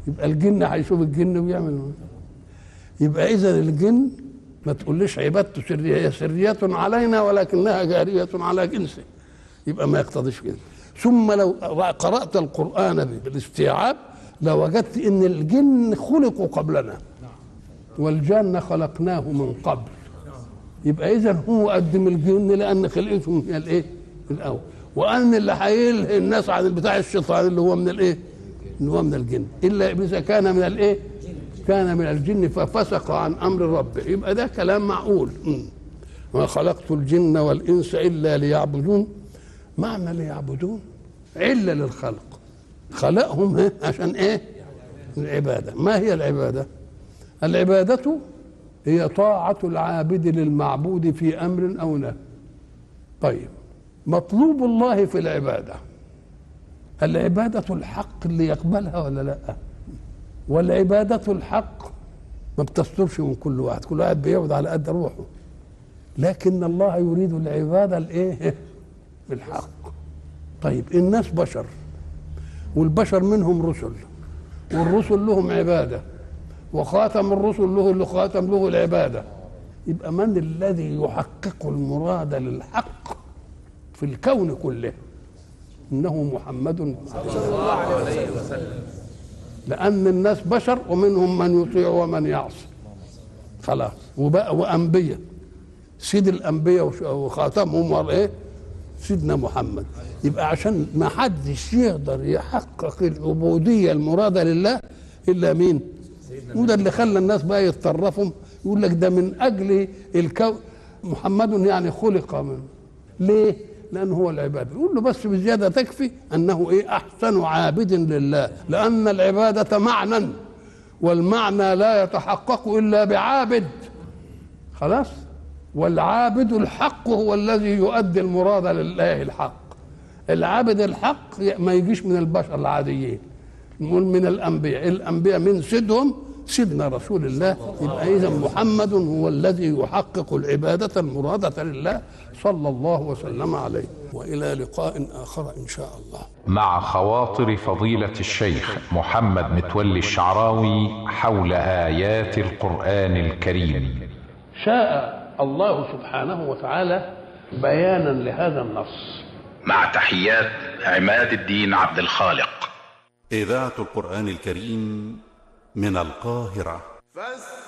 يبقى الجن هيشوف الجن ويعمل يبقى اذا الجن ما تقوليش عبادته سريه هي سريه علينا ولكنها جاريه على جنسه يبقى ما يقتضيش كده ثم لو قرات القران بالاستيعاب لوجدت ان الجن خلقوا قبلنا والجن خلقناه من قبل يبقى اذا هو قدم الجن لان خلقتهم هي الايه الاول وان اللي هيلهي الناس عن بتاع الشيطان اللي هو من الايه اللي هو من الجن الا ابليس كان من الايه كان من الجن ففسق عن امر ربه يبقى ده كلام معقول ما خلقت الجن والانس الا ليعبدون معنى ليعبدون عله للخلق خلقهم عشان ايه العباده ما هي العباده العباده هي طاعه العابد للمعبود في امر او نهي طيب مطلوب الله في العباده العباده الحق اللي يقبلها ولا لا والعباده الحق ما بتصدرش من كل واحد كل واحد بيعبد على قد روحه لكن الله يريد العباده الايه بالحق طيب الناس بشر والبشر منهم رسل والرسل لهم عباده وخاتم الرسل له اللي خاتم له العباده يبقى من الذي يحقق المراد للحق في الكون كله انه محمد صلى الله عليه وسلم لان الناس بشر ومنهم من يطيع ومن يعصي خلاص وبقى وانبياء سيد الانبياء وخاتمهم وايه سيدنا محمد يبقى عشان ما حدش يقدر يحقق العبوديه المراده لله الا مين وده اللي خلى الناس بقى يتطرفوا يقول لك ده من اجل الكون محمد يعني خلق من ليه لانه هو العباده يقول له بس بزياده تكفي انه ايه احسن عابد لله لان العباده معنى والمعنى لا يتحقق الا بعابد خلاص والعابد الحق هو الذي يؤدي المراد لله الحق العابد الحق ما يجيش من البشر العاديين نقول من الانبياء الانبياء من سيدهم سيدنا رسول الله يبقى اذا محمد هو الذي يحقق العباده المراده لله صلى الله وسلم عليه والى لقاء اخر ان شاء الله مع خواطر فضيلة الشيخ محمد متولي الشعراوي حول آيات القرآن الكريم شاء الله سبحانه وتعالى بيانا لهذا النص مع تحيات عماد الدين عبد الخالق إذاعة القرآن الكريم من القاهرة فاستمعوا